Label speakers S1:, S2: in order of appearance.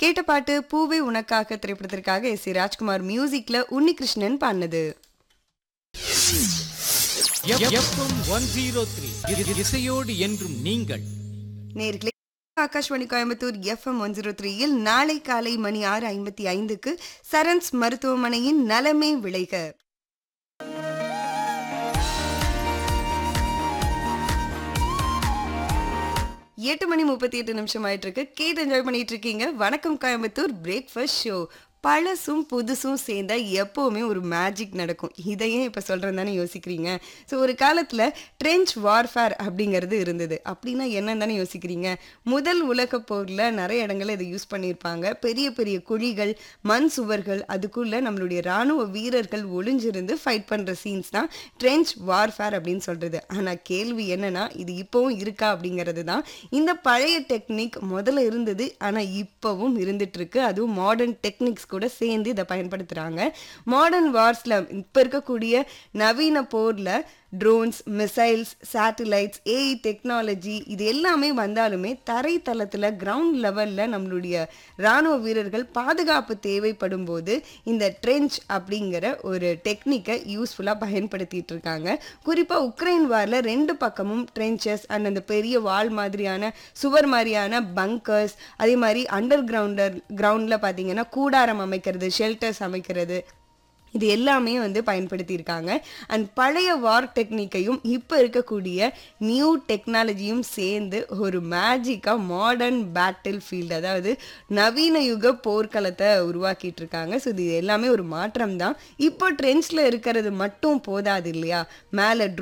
S1: கேட்ட பாட்டு பூவே உனக்காக திரைப்படத்திற்காக எஸ் சி ராஜ்குமார் மியூசிக்ல உன்னிகிருஷ்ணன் பாடினது
S2: எஃப்எம் ஒன் ஜீரோ த்ரீ இசையோடு என்றும் நீங்கள்
S1: நேர்களே Akashvani Coimbatore FM one zero த்ரீயில் நாளை காலை மணி ஆறு ஐம்பத்தி ஐந்துக்கு சரண்ஸ் மருத்துவமனையின் நலமே விளைக எட்டு மணி முப்பத்தி எட்டு நிமிஷம் ஆயிட்டு இருக்கு கேட் என்ஜாய் பண்ணிட்டு இருக்கீங்க வணக்கம் கோயம்புத்தூர் பிரேக்ஃபாஸ்ட் ஷோ பழசும் புதுசும் சேர்ந்தா எப்போவுமே ஒரு மேஜிக் நடக்கும் இதையே இப்போ சொல்கிறேன் தானே யோசிக்கிறீங்க ஸோ ஒரு காலத்தில் ட்ரெஞ்ச் வார்ஃபேர் அப்படிங்கிறது இருந்தது அப்படின்னா என்னன்னு தானே யோசிக்கிறீங்க முதல் உலக போரில் நிறைய இடங்கள்ல இதை யூஸ் பண்ணியிருப்பாங்க பெரிய பெரிய குழிகள் மண் சுவர்கள் அதுக்குள்ளே நம்மளுடைய இராணுவ வீரர்கள் ஒளிஞ்சிருந்து ஃபைட் பண்ணுற சீன்ஸ் தான் ட்ரெஞ்ச் வார்ஃபேர் அப்படின்னு சொல்கிறது ஆனால் கேள்வி என்னன்னா இது இப்போவும் இருக்கா அப்படிங்கிறது தான் இந்த பழைய டெக்னிக் முதல்ல இருந்தது ஆனால் இப்போவும் இருந்துட்டு இருக்கு அதுவும் மாடர்ன் டெக்னிக்ஸ் கூட சேர்ந்து இதை பயன்படுத்துகிறாங்க மாடர்ன் வார்ஸில் இப்போ இருக்கக்கூடிய நவீன போரில் drones missiles satellites AI technology இது எல்லாமே வந்தாலுமே தரைத்தளத்தில் கிரவுண்ட் லெவலில் நம்மளுடைய இராணுவ வீரர்கள் பாதுகாப்பு தேவைப்படும் போது இந்த ட்ரெஞ்ச் அப்படிங்கிற ஒரு டெக்னிக்கை யூஸ்ஃபுல்லாக பயன்படுத்திட்டு இருக்காங்க குறிப்பாக உக்ரைன் வாரில் ரெண்டு பக்கமும் ட்ரென்ச்சஸ் அண்ட் அந்த பெரிய வால் மாதிரியான சுவர் மாதிரியான பங்கர்ஸ் அதே மாதிரி அண்டர் கிரவுண்டர் கிரவுண்டில் பார்த்தீங்கன்னா கூடாரம் அமைக்கிறது ஷெல்டர்ஸ் அமைக்கிறது இது எல்லாமே வந்து பயன்படுத்தியிருக்காங்க அண்ட் பழைய வார் டெக்னிக்கையும் இப்போ இருக்கக்கூடிய நியூ டெக்னாலஜியும் சேர்ந்து ஒரு மேஜிக்காக மாடர்ன் பேட்டில் ஃபீல்டு அதாவது நவீன யுக போர்க்களத்தை உருவாக்கிட்டு இருக்காங்க ஸோ இது எல்லாமே ஒரு மாற்றம் தான் இப்போ ட்ரெண்ட்ஸில் இருக்கிறது மட்டும் போதாது இல்லையா மேலே